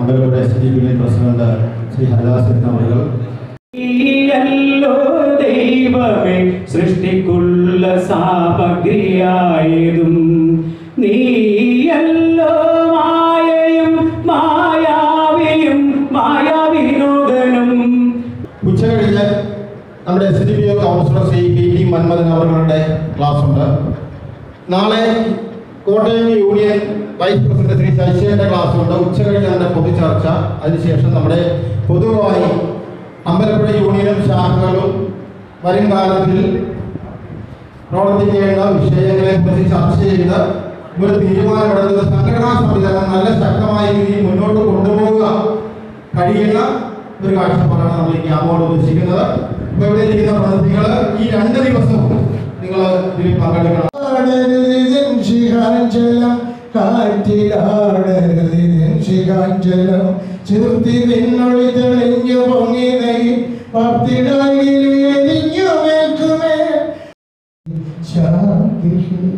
അമ്പലയുടെ S D union president Shri Haridas അവർ നീയല്ലോ ദൈവമേ സൃഷ്ടിക്കുള്ള സാമഗ്രിയായതും നീയല്ലോ മായയും മായാവിയും മായാവിനോദനും ഉച്ച കഴിഞ്ഞ് നമ്മുടെ S D P O councillor Shri P T Manmathan അവരുടെ ക്ലാസ് ഉണ്ട് നാളെ Kottayam union vice president Shri ശശിയുടെ ക്ലാസ് ഉണ്ട് ഉച്ച കഴിഞ്ഞ് നമ്മുടെ പൊതുചർച്ച അതിനുശേഷം നമ്മുടെ പൊതുവായി അമ്പലപ്പുഴ യൂണിയനും ശാഖകളും വരും കാലത്തിൽ പ്രവർത്തിക്കേണ്ട വിഷയങ്ങളെ കുറിച്ച് ചർച്ച ചെയ്ത് ഒരു തീരുമാനമെടുത്തത് സംഘടനാ സംവിധാനം നല്ല ശക്തമായ രീതിയിൽ മുന്നോട്ട് കൊണ്ടുപോകുക കഴിയുന്ന ഒരു കാഴ്ചപ്പാടാണ് നമ്മൾ ഈ ക്യാമ്പോട് ഉദ്ദേശിക്കുന്നത് ഇപ്പൊ ഇവിടെ ഇരിക്കുന്ന പ്രതിനിധികൾ ഈ രണ്ട് ദിവസവും നിങ്ങൾ ഇതിൽ പങ്കെടുക്കണം ശിഖാഞ്ചലം കാറ്റിലാടരുതിൻ ശിഖാഞ്ചലം ചീർത്തി നിന്നൊളി തെളിഞ്ഞു പൊങ്ങി നെയ് ഭക്തിടായിലിഞ്ഞു മേൽക്കുമേ ശാന്തി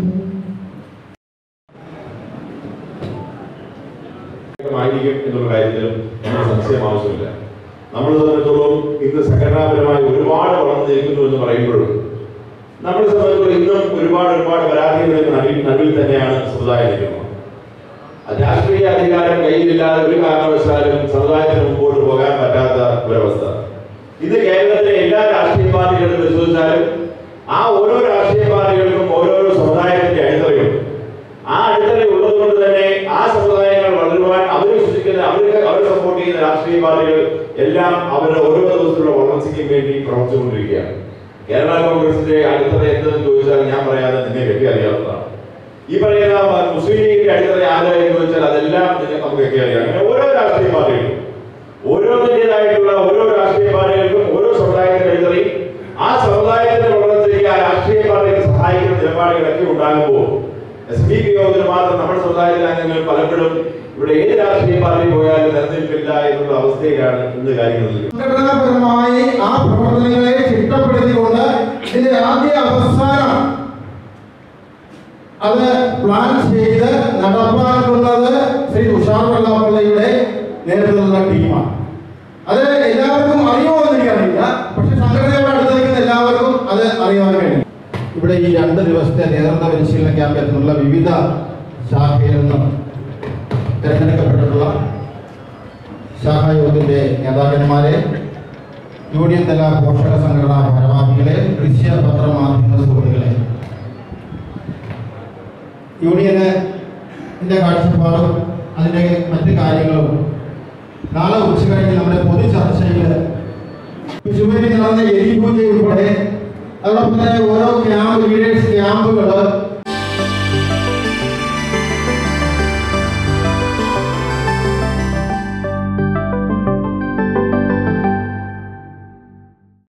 ആയിരിക്കും എന്നുള്ള കാര്യത്തിലും നമ്മൾ സംശയം ആവശ്യമില്ല നമ്മളെ സംബന്ധിച്ചോളം ഇന്ന് സംഘടനാപരമായി ഒരുപാട് വളർന്നിരിക്കുന്നു എന്ന് പറയുമ്പോഴും നമ്മളെ സംബന്ധിച്ചോളം ഇന്നും ഒരുപാട് ഒരുപാട് പരാതികളുടെ നടുവിൽ നടുവിൽ തന്നെയാണ് സമുദായം നിൽക്കുന്നത് രാഷ്ട്രീയ അധികാരം കയ്യിലില്ലാതെ ഒരു കാരണവശാലും സമുദായത്തിന് മുമ്പോട്ട് പോകാൻ പറ്റാത്ത ഒരവസ്ഥ ഇത് കേരളത്തിലെ എല്ലാ രാഷ്ട്രീയ പാർട്ടികളും പരിശോധിച്ചാലും ആ ഓരോ രാഷ്ട്രീയ പാർട്ടികൾക്കും ഓരോരോ സമുദായത്തിന്റെ അടിത്തറയുണ്ട് ആ അടിത്തറ ഉള്ളത് കൊണ്ട് തന്നെ ആ സമുദായങ്ങൾ വളരുവാൻ അവർ വിശ്വസിക്കുന്ന അവർക്ക് അവർ സപ്പോർട്ട് ചെയ്യുന്ന രാഷ്ട്രീയ പാർട്ടികൾ എല്ലാം അവരുടെ ഓരോ ദിവസത്തിലുള്ള വളർച്ചയ്ക്കും വേണ്ടി പ്രവർത്തിച്ചുകൊണ്ടിരിക്കുകയാണ് കേരള കോൺഗ്രസിന്റെ അടിത്തറ എന്തെന്ന് ചോദിച്ചാൽ ഞാൻ പറയാതെ നിങ്ങൾക്കൊക്കെ അറിയാവുന്നതാണ് ഈ പറയുന്ന മുസ്ലിം ലീഗിന്റെ അടിത്തറ ആരായെന്ന് ചോദിച്ചാൽ അതെല്ലാം നിങ്ങൾക്ക് നമുക്കൊക്കെ അറിയാം അങ്ങനെ ഓരോ രാഷ്ട്രീയ പാർട്ടികളും ഓരോന്നിൻ്റെതായിട്ടുള്ള ഓരോ രാഷ്ട്രീയ പാർട്ടികൾക്കും ഓരോ സമുദായത്തിന്റെ അടിത്തറയും ആ സമുദായത്തിന്റെ വളർച്ചയ്ക്ക് ആ രാഷ്ട്രീയ പാർട്ടിയെ സഹായിക്കുന്ന നിലപാടുകളൊക്കെ ഉണ്ടാകുമ്പോൾ എസ് പി പി യോഗത്തിന് മാത്രം നമ്മുടെ സമുദായത്തിലെ അംഗങ്ങൾ പലപ്പോഴും ഇവിടെ ഏത് രാഷ്ട്രീയ പാർട്ടി പോയാലും നിലനിൽപ്പില്ല എന്നുള്ള അവസ്ഥയിലാണ് ഇന്ന് കാര്യങ്ങൾ നിൽക്കുന്നത്. സംഘടനാപരമായി ആ പ്രവർത്തനങ്ങളെ ചിട്ടപ്പെടുത്തിക്കൊണ്ട് ഇതിന്റെ ആദ്യ അവസാനം അത് പ്ലാൻ ചെയ്ത് നടപ്പാക്കുന്നത് ശ്രീ തുഷാർ വെള്ളാപ്പള്ളിയുടെ നേതൃത്വത്തിലുള്ള ടീമാണ് അത് എല്ലാവർക്കും അറിയുമോ എന്ന് എനിക്കറിയില്ല പക്ഷെ സംഘടനയോട് അടുത്ത് നിൽക്കുന്ന എല്ലാവർക്കും അത് അറിയാൻ കഴിയും ഇവിടെ ഈ രണ്ട് ദിവസത്തെ നേതൃത്വ പരിശീലന ക്യാമ്പിൽ നിന്നുള്ള വിവിധ ശാഖയിൽ നിന്നും തിരഞ്ഞെടുക്കപ്പെട്ടിട്ടുള്ള ശാഖായോഗത്തിന്റെ നേതാക്കന്മാരെ യൂണിയൻ തല പോഷക സംഘടനാ ഭാരവാഹികളെ ദൃശ്യ പത്രമാധ്യമ സുഹൃത്തുക്കളെ യൂണിയന് ഇതിന്റെ കാഴ്ചപ്പാടും അതിന്റെ മറ്റു കാര്യങ്ങളും നാളെ ഉച്ച കഴിഞ്ഞ് നമ്മുടെ പൊതു ചർച്ചയിൽ ശിവരി നടന്ന എലിപൂജ ഉൾപ്പെടെ അതോടൊപ്പം തന്നെ ഓരോ ക്യാമ്പ് ലീഡേഴ്സ് ക്യാമ്പുകൾ